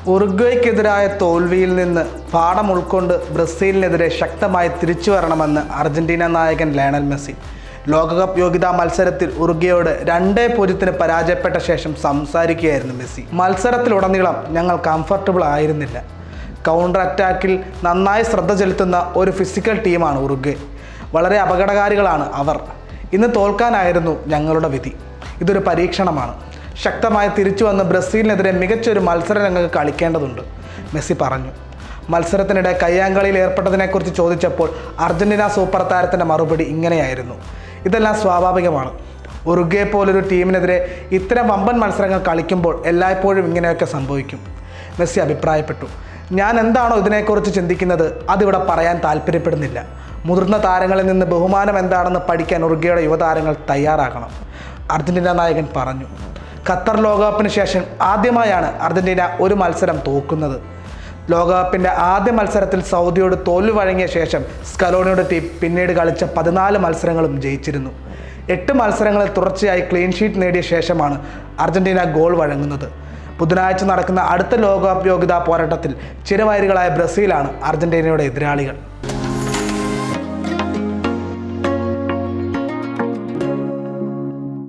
ഉറുഗ്വേക്കെതിരായ തോൽവിയിൽ നിന്ന് പാഠം ഉൾക്കൊണ്ട് ബ്രസീലിനെതിരെ ശക്തമായി തിരിച്ചു വരണമെന്ന് അർജന്റീന നായകൻ ലയണൽ മെസ്സി ലോകകപ്പ് യോഗ്യതാ മത്സരത്തിൽ ഉറുഗ്വയോട് രണ്ടേ പൂജ്യത്തിന് പരാജയപ്പെട്ട ശേഷം സംസാരിക്കുകയായിരുന്നു മെസ്സി മത്സരത്തിലുടനീളം ഞങ്ങൾ കംഫർട്ടബിൾ ആയിരുന്നില്ല കൗണ്ടർ അറ്റാക്കിൽ നന്നായി ശ്രദ്ധ ചെലുത്തുന്ന ഒരു ഫിസിക്കൽ ടീമാണ് ഉറുഗ്വേ വളരെ അപകടകാരികളാണ് അവർ ഇന്ന് തോൽക്കാനായിരുന്നു ഞങ്ങളുടെ വിധി ഇതൊരു പരീക്ഷണമാണ് ശക്തമായി തിരിച്ചു വന്ന് ബ്രസീലിനെതിരെ മികച്ചൊരു മത്സരം ഞങ്ങൾക്ക് കളിക്കേണ്ടതുണ്ട് മെസ്സി പറഞ്ഞു മത്സരത്തിനിടെ കയ്യാങ്കളിയിൽ ഏർപ്പെട്ടതിനെക്കുറിച്ച് ചോദിച്ചപ്പോൾ അർജന്റീന സൂപ്പർ താരത്തിൻ്റെ മറുപടി ഇങ്ങനെയായിരുന്നു ഇതെല്ലാം സ്വാഭാവികമാണ് ഉറുഗ്വയെ പോലൊരു ടീമിനെതിരെ ഇത്തരം വമ്പൻ മത്സരങ്ങൾ കളിക്കുമ്പോൾ എല്ലായ്പ്പോഴും ഇങ്ങനെയൊക്കെ സംഭവിക്കും മെസ്സി അഭിപ്രായപ്പെട്ടു ഞാൻ എന്താണോ ഇതിനെക്കുറിച്ച് ചിന്തിക്കുന്നത് അതിവിടെ പറയാൻ താല്പര്യപ്പെടുന്നില്ല മുതിർന്ന താരങ്ങളിൽ നിന്ന് ബഹുമാനം എന്താണെന്ന് പഠിക്കാൻ ഉറുഗ്വയുടെ യുവതാരങ്ങൾ തയ്യാറാകണം അർജന്റീന നായകൻ പറഞ്ഞു ഖത്തർ ലോകകപ്പിന് ശേഷം ആദ്യമായാണ് അർജന്റീന ഒരു മത്സരം തോക്കുന്നത് ലോകകപ്പിൻ്റെ ആദ്യ മത്സരത്തിൽ സൗദിയോട് തോൽവി വഴങ്ങിയ ശേഷം സ്കലോണിയുടെ ടീം പിന്നീട് കളിച്ച പതിനാല് മത്സരങ്ങളും ജയിച്ചിരുന്നു എട്ട് മത്സരങ്ങളിൽ തുടർച്ചയായി ക്ലീൻ ഷീറ്റ് നേടിയ ശേഷമാണ് അർജന്റീന ഗോൾ വഴങ്ങുന്നത് ബുധനാഴ്ച നടക്കുന്ന അടുത്ത ലോകകപ്പ് യോഗ്യതാ പോരാട്ടത്തിൽ ചിരവൈരികളായ ബ്രസീലാണ് അർജന്റീനയുടെ എതിരാളികൾ